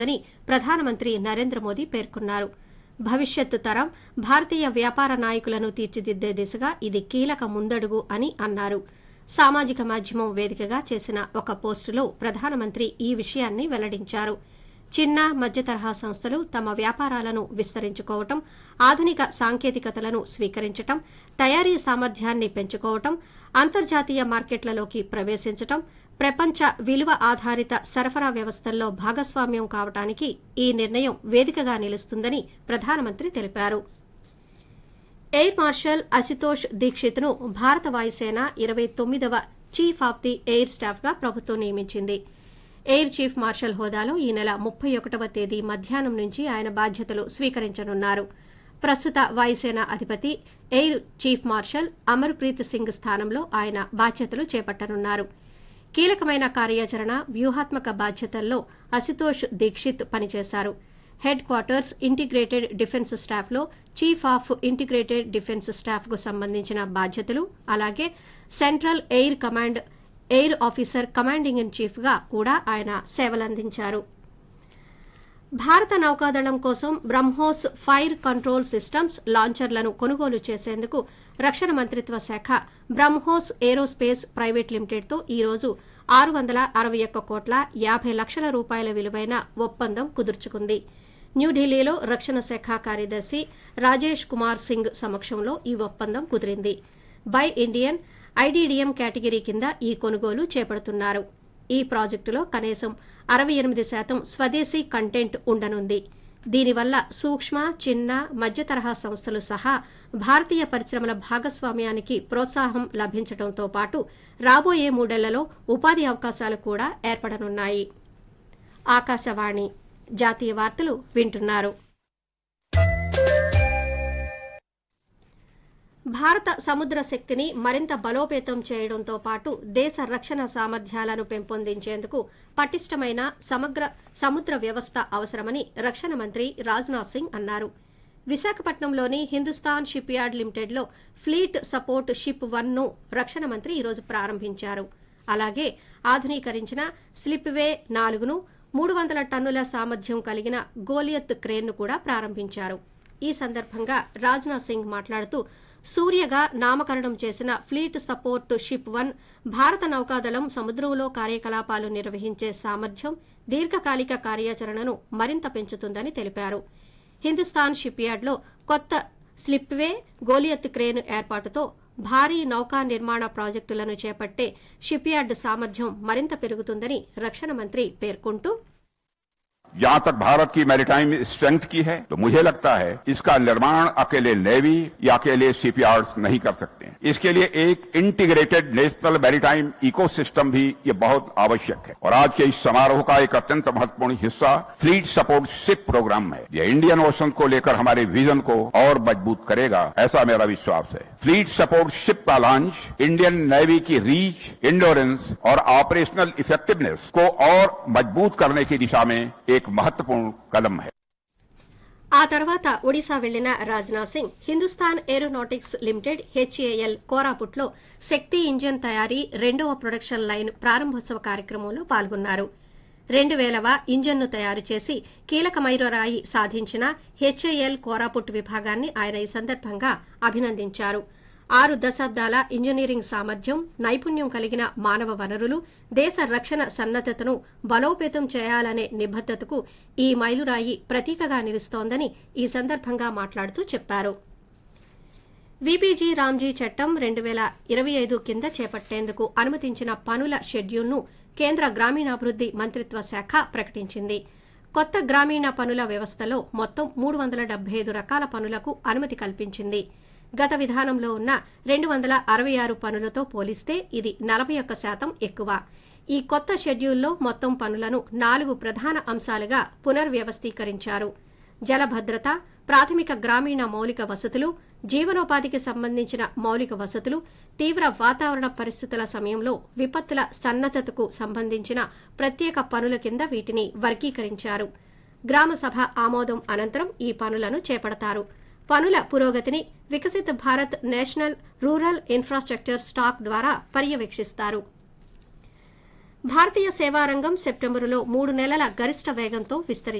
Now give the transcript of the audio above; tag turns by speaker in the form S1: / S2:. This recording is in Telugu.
S1: అని ప్రధానమంత్రి నరేంద్ర మోదీ పేర్కొన్నారు భవిష్యత్తు తరం భారతీయ వ్యాపార నాయకులను తీర్చిదిద్దే దిశగా ఇది కీలక ముందడుగు అని అన్నారు సామాజిక మాధ్యమం వేదికగా చేసిన ఒక పోస్టులో ప్రధానమంత్రి ఈ విషయాన్ని వెల్లడించారు చిన్న మధ్య తరహా సంస్థలు తమ వ్యాపారాలను విస్తరించుకోవటం ఆధునిక సాంకేతికతలను స్వీకరించటం తయారీ సామర్థ్యాన్ని పెంచుకోవటం అంతర్జాతీయ మార్కెట్లలోకి ప్రవేశించటం ప్రపంచ విలువ ఆధారిత సరఫరా వ్యవస్థల్లో భాగస్వామ్యం కావటానికి ఈ నిర్ణయం వేదికగా నిలుస్తుందని ప్రధానమంత్రి తెలిపారు ఎయిర్ మార్షల్ అశుతోష్ దీక్షిత్ను భారత వాయుసేన ఇరవై తొమ్మిదవ చీఫ్ ఆఫ్ ది ఎయిర్ స్టాఫ్గా ప్రభుత్వం నియమించింది ఎయిర్ చీఫ్ మార్షల్ హోదాలో ఈ నెల ముప్పై ఒకటవ తేదీ మధ్యాహ్నం నుంచి ఆయన బాధ్యతలు స్వీకరించనున్నారు ప్రస్తుత వాయుసేన అధిపతి air chief marshal Amarpreet Singh స్థానంలో ఆయన బాధ్యతలు చేపట్టనున్నారు కీలకమైన కార్యాచరణ వ్యూహాత్మక బాధ్యతల్లో అశుతోష్ దీక్షిత్ పనిచేశారు హెడ్ క్వార్టర్స్ ఇంటిగ్రేటెడ్ డిఫెన్స్ స్టాఫ్లో చీఫ్ ఆఫ్ ఇంటిగ్రేటెడ్ డిఫెన్స్ స్టాఫ్కు సంబంధించిన బాధ్యతలు అలాగే central air command air officer commanding in చీఫ్గా కూడా ఆయన సేవలందించారు భారత నౌకాదళం కోసం బ్రహ్మోస్ ఫైర్ కంట్రోల్ సిస్టమ్స్ లాంచర్లను కొనుగోలు చేసేందుకు రక్షణ మంత్రిత్వ శాఖ బ్రహ్మోస్ ఏరోస్పేస్ ప్రైవేట్ లిమిటెడ్తో ఈ రోజు ఆరు వందల అరవై ఒక్క కోట్ల యాభై లక్షల రూపాయల విలువైన ఒప్పందం కుదుర్చుకుంది న్యూఢిల్లీలో రక్షణ శాఖ కార్యదర్శి రాజేష్ కుమార్ సింగ్ సమక్షంలో ఈ ఒప్పందం కుదిరింది బై ఇండియన్ ఐడీడీఎం కేటగిరీ కింద ఈ కొనుగోలు చేపడుతున్నారు ఈ ప్రాజెక్టులో కనీసం అరవై ఎనిమిది శాతం స్వదేశీ కంటెంట్ ఉండనుంది దీనివల్ల సూక్ష్మ చిన్న మధ్య తరహా సంస్థలు సహా భారతీయ పరిశ్రమల భాగస్వామ్యానికి ప్రోత్సాహం లభించడంతో పాటు రాబోయే మూడేళ్లలో ఉపాధి అవకాశాలు కూడా ఏర్పడనున్నాయి ఆకాశవాణి జాతీయ వార్తలు వింటున్నారు భారత సముద్ర శక్తిని మరింత బలోపేతం చేయడంతో పాటు దేశ రక్షణ సామర్థ్యాలను పెంపొందించేందుకు పటిష్టమైన సమగ్ర సముద్ర వ్యవస్థ అవసరమని రక్షణ మంత్రి రాజ్నాథ్ సింగ్ అన్నారు విశాఖపట్నంలోని హిందుస్థాన్ షిప్ యార్డ్ లిమిటెడ్లో ఫ్లీట్ సపోర్ట్ షిప్ వన్ ను రక్షణ మంత్రి ఈరోజు ప్రారంభించారు అలాగే ఆధునీకరించిన స్లిప్వే నాలుగును మూడు వందల టన్నుల సామర్థ్యం కలిగిన గోలియత్ క్రేన్ను కూడా ప్రారంభించారు ఈ సందర్భంగా రాజ్నాథ్ సింగ్ మాట్లాడుతూ సూర్యగా నామకరణం చేసిన ఫ్లీట్ సపోర్ట్ షిప్ వన్ భారత నౌకాదళం సముద్రంలో కార్యకలాపాలు నిర్వహించే సామర్థ్యం దీర్ఘకాలిక కార్యాచరణను మరింత పెంచుతుందని తెలిపారు హిందుస్థాన్ షిప్ యార్డ్లో కొత్త స్లిప్వే గోలియత్ క్రేన్ ఏర్పాటుతో భారీ నౌకా నిర్మాణ ప్రాజెక్టులను చేపట్టే షిప్ యార్డ్ సామర్థ్యం మరింత పెరుగుతుందని రక్షణ మంత్రి పేర్కొంటూ
S2: जहां तक भारत की मैरिटाइम स्ट्रेंथ की है तो मुझे लगता है इसका निर्माण अकेले नेवी या अकेले शिपयार्ड्स नहीं कर सकते हैं इसके लिए एक इंटीग्रेटेड नेशनल मैरिटाइम इकोसिस्टम भी ये बहुत आवश्यक है और आज के इस समारोह का एक अत्यंत महत्वपूर्ण हिस्सा फ्लीट सपोर्ट शिप प्रोग्राम है ये इंडियन ओशन को लेकर हमारे विजन को और मजबूत करेगा ऐसा मेरा विश्वास है फ्लीट सपोर्ट शिप का लॉन्च इंडियन नेवी की रीच इंडोरेंस और ऑपरेशनल इफेक्टिवनेस को और मजबूत करने की दिशा में एक महत्वपूर्ण कदम है
S1: ఆ తర్వాత ఒడిశా వెళ్లిన Rajnath Singh Hindustan aeronautics limited HAL కోరాపుట్లో శక్తి ఇంజిన్ తయారీ రెండవ ప్రొడక్షన్ లైన్ ప్రారంభోత్సవ కార్యక్రమంలో పాల్గొన్నారు రెండు వేలవ ఇంజన్ను తయారు చేసి కీలక మైలురాయి సాధించిన హెచ్ఏఎల్ కోరాపుట్ విభాగాన్ని ఆయన ఈ సందర్భంగా అభినందించారు ఆరు దశాబ్దాల ఇంజనీరింగ్ సామర్థ్యం నైపుణ్యం కలిగిన మానవ వనరులు దేశ రక్షణ సన్నద్దతను బలోపేతం చేయాలనే నిబద్దతకు ఈ మైలురాయి ప్రతీకగా నిలుస్తోందని ఈ సందర్భంగా మాట్లాడుతూ చెప్పారు విబీజీ రామ్జీ చట్టం రెండు వేల ఇరవై ఐదు కింద చేపట్టేందుకు అనుమతించిన పనుల షెడ్యూల్ను కేంద్ర గ్రామీణాభివృద్ది మంత్రిత్వ శాఖ ప్రకటించింది కొత్త గ్రామీణ పనుల వ్యవస్థలో మొత్తం మూడు వందల డెబ్బై ఐదు రకాల పనులకు అనుమతి కల్పించింది గత విధానంలో ఉన్న రెండు వందల అరవై ఆరు పనులతో పోలిస్తే ఇది నలభై ఒక్క శాతం ఎక్కువ ఈ కొత్త షెడ్యూల్లో మొత్తం పనులను నాలుగు ప్రధాన అంశాలుగా పునర్వ్యవస్థీకరించారు జలభద్రత ప్రాథమిక గ్రామీణ మౌలిక వసతులు జీవనోపాధికి సంబంధించిన మౌలిక వసతులు తీవ్ర వాతావరణ పరిస్థితుల సమయంలో విపత్తుల సన్నద్దతకు సంబంధించిన ప్రత్యేక పనుల కింద వీటిని వర్గీకరించారు గ్రామ సభ ఆమోదం అనంతరం ఈ పనులను చేపడతారు పనుల పురోగతిని Viksit Bharat national rural infrastructure stack ద్వారా పర్యవేక్షిస్తారు భారతీయ సేవారంగం సెప్టెంబరులో మూడు నెలల గరిష్ట వేగంతో విస్తరించింది